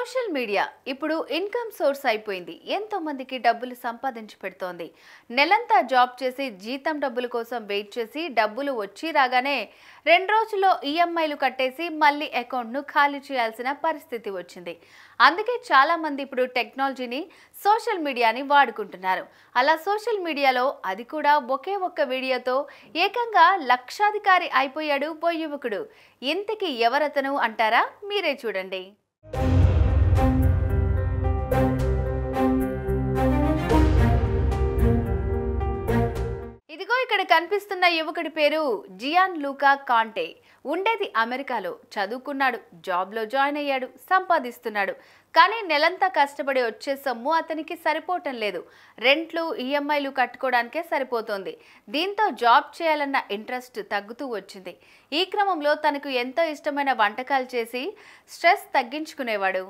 social media ఇప్పుడు income source అయిపోయింది ఎంతో మందికి డబ్బులు సంపాదించి పెడుతోంది నెలంతా జాబ్ చేసి జీతం డబ్బుల కోసం వెయిట్ చేసి డబ్బులు వచ్చి రాగానే రెండు రోజుల్లో ఈఎంఐలు కట్టేసి మళ్ళీ అకౌంట్ను ఖాళీ చేయాల్సిన పరిస్థితి వచ్చింది అందుకే చాలా మంది ఇప్పుడు టెక్నాలజీని సోషల్ మీడియాని వాడుకుంటున్నారు అలా సోషల్ మీడియాలో అది కూడా ఒకే ఒక్క వీడియోతో ఏకంగా లక్షాధికారి అయిపోయాడు ఓ యువకుడు ఇంతకీ ఎవరతను అంటారా మీరే చూడండి ఇదిగో ఇక్కడ కనిపిస్తున్న యువకుడి పేరు జియాన్ లూకా కాంటే ఉండేది అమెరికాలో చదువుకున్నాడు జాబ్లో జాయిన్ అయ్యాడు సంపాదిస్తున్నాడు కానీ నెలంతా కష్టపడి వచ్చే సొమ్ము అతనికి సరిపోవటం లేదు రెంట్లు ఈఎంఐలు కట్టుకోవడానికే సరిపోతోంది దీంతో జాబ్ చేయాలన్న ఇంట్రెస్ట్ తగ్గుతూ వచ్చింది ఈ క్రమంలో తనకు ఎంతో ఇష్టమైన వంటకాలు చేసి స్ట్రెస్ తగ్గించుకునేవాడు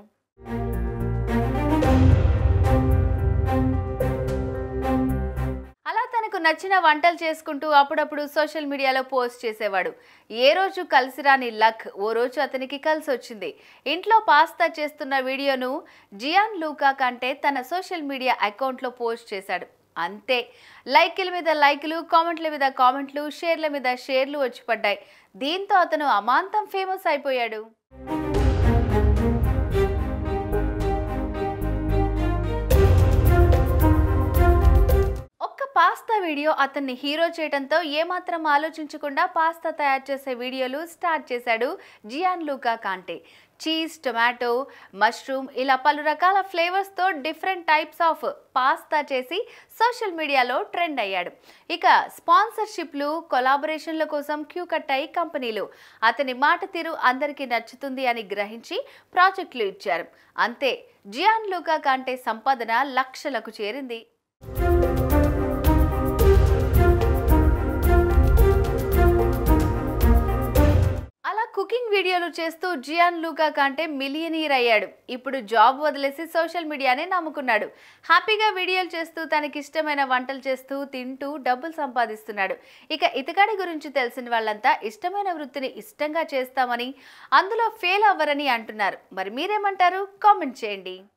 అలా తనకు నచ్చిన వంటలు చేసుకుంటూ అప్పుడప్పుడు సోషల్ మీడియాలో పోస్ట్ చేసేవాడు ఏ రోజు కలిసి రాని లక్ ఓ రోజు అతనికి కలిసి వచ్చింది ఇంట్లో పాస్తా చేస్తున్న వీడియోను జియాన్ లూకా కంటే తన సోషల్ మీడియా అకౌంట్లో పోస్ట్ చేశాడు అంతే లైకుల మీద లైకులు కామెంట్ల మీద కామెంట్లు షేర్ల మీద షేర్లు వచ్చి పడ్డాయి దీంతో అతను అమాంతం ఫేమస్ అయిపోయాడు ఒక్క పాస్తా వీడియో అతన్ని హీరో చేయడంతో ఏమాత్రం ఆలోచించకుండా పాస్తా తయారు చేసే వీడియోలు స్టార్ట్ చేశాడు Gian Luca Conte cheese tomato mushroom ఇలా పలు రకాల ఫ్లేవర్స్తో డిఫరెంట్ టైప్స్ ఆఫ్ పాస్తా చేసి సోషల్ మీడియాలో ట్రెండ్ అయ్యాడు ఇక స్పాన్సర్షిప్లు కొలాబరేషన్ల కోసం క్యూ కట్టాయి కంపెనీలు అతని మాట తీరు అందరికీ నచ్చుతుంది అని గ్రహించి ప్రాజెక్టులు ఇచ్చారు అంతే జియాన్ లూకా కాంటే సంపాదన లక్షలకు చేరింది అలా కుకింగ్ వీడియోలు చేస్తూ జియాన్ లూకా కంటే మిలియనీర్ అయ్యాడు ఇప్పుడు జాబ్ వదిలేసి సోషల్ మీడియానే నమ్ముకున్నాడు హ్యాపీగా వీడియోలు చేస్తూ తనకి ఇష్టమైన వంటలు చేస్తూ తింటూ డబ్బులు సంపాదిస్తున్నాడు ఇక ఇతగాడి గురించి తెలిసిన వాళ్ళంతా ఇష్టమైన వృత్తిని ఇష్టంగా చేస్తామని అందులో ఫెయిల్ అవ్వరని అంటున్నారు మరి మీరేమంటారు కామెంట్ చేయండి